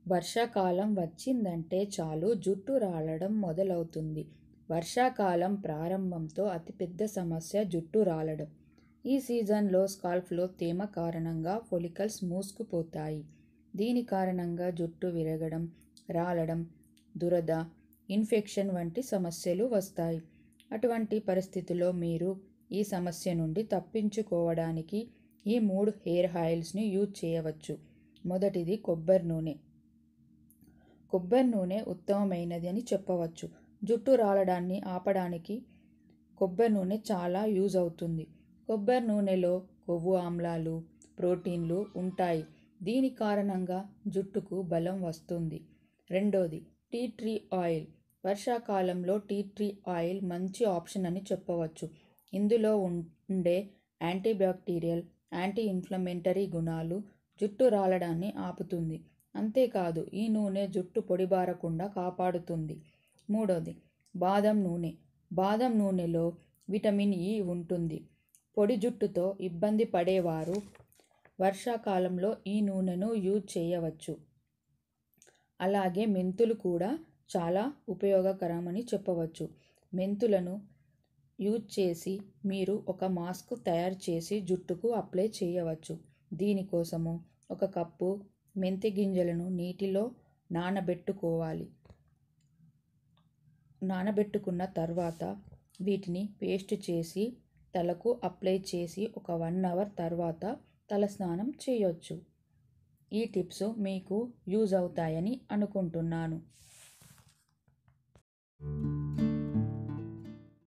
వర్షాకాలం వచ్చిందంటే చాలు జుట్టు రాలడం మొదలవుతుంది వర్షాకాలం ప్రారంభంతో అతిపెద్ద సమస్య జుట్టు రాలడం ఈ సీజన్లో స్కాల్ప్లో తేమ కారణంగా ఫొలికల్స్ మూసుకుపోతాయి దీని కారణంగా జుట్టు విరగడం రాలడం దురద ఇన్ఫెక్షన్ వంటి సమస్యలు వస్తాయి అటువంటి పరిస్థితిలో మీరు ఈ సమస్య నుండి తప్పించుకోవడానికి ఈ మూడు హెయిర్ ఆయిల్స్ని యూజ్ చేయవచ్చు మొదటిది కొబ్బరి నూనె కొబ్బరి నూనె ఉత్తమమైనది అని చెప్పవచ్చు జుట్టు రాలడాన్ని ఆపడానికి కొబ్బరి నూనె చాలా యూజ్ అవుతుంది కొబ్బరి నూనెలో కొవ్వు ఆమ్లాలు ప్రోటీన్లు ఉంటాయి దీని కారణంగా జుట్టుకు బలం వస్తుంది రెండోది టీ ట్రీ ఆయిల్ వర్షాకాలంలో టీ ట్రీ ఆయిల్ మంచి ఆప్షన్ అని చెప్పవచ్చు ఇందులో ఉండే యాంటీబ్యాక్టీరియల్ యాంటీ ఇన్ఫ్లమేటరీ గుణాలు జుట్టు రాలడాన్ని ఆపుతుంది అంతేకాదు ఈ నూనె జుట్టు పొడిబారకుండా కాపాడుతుంది మూడోది బాదం నూనె బాదం నూనెలో విటమిన్ ఇ ఉంటుంది పొడి జుట్టుతో ఇబ్బంది పడేవారు వర్షాకాలంలో ఈ నూనెను యూజ్ చేయవచ్చు అలాగే మెంతులు కూడా చాలా ఉపయోగకరమని చెప్పవచ్చు మెంతులను యూజ్ చేసి మీరు ఒక మాస్క్ తయారు చేసి జుట్టుకు అప్లై చేయవచ్చు దీనికోసము ఒక కప్పు మెంతి గింజలను నీటిలో నానబెట్టుకోవాలి నానబెట్టుకున్న తర్వాత వీటిని పేస్ట్ చేసి తలకు అప్లై చేసి ఒక వన్ అవర్ తర్వాత తలస్నానం చేయొచ్చు ఈ టిప్స్ మీకు యూజ్ అవుతాయని అనుకుంటున్నాను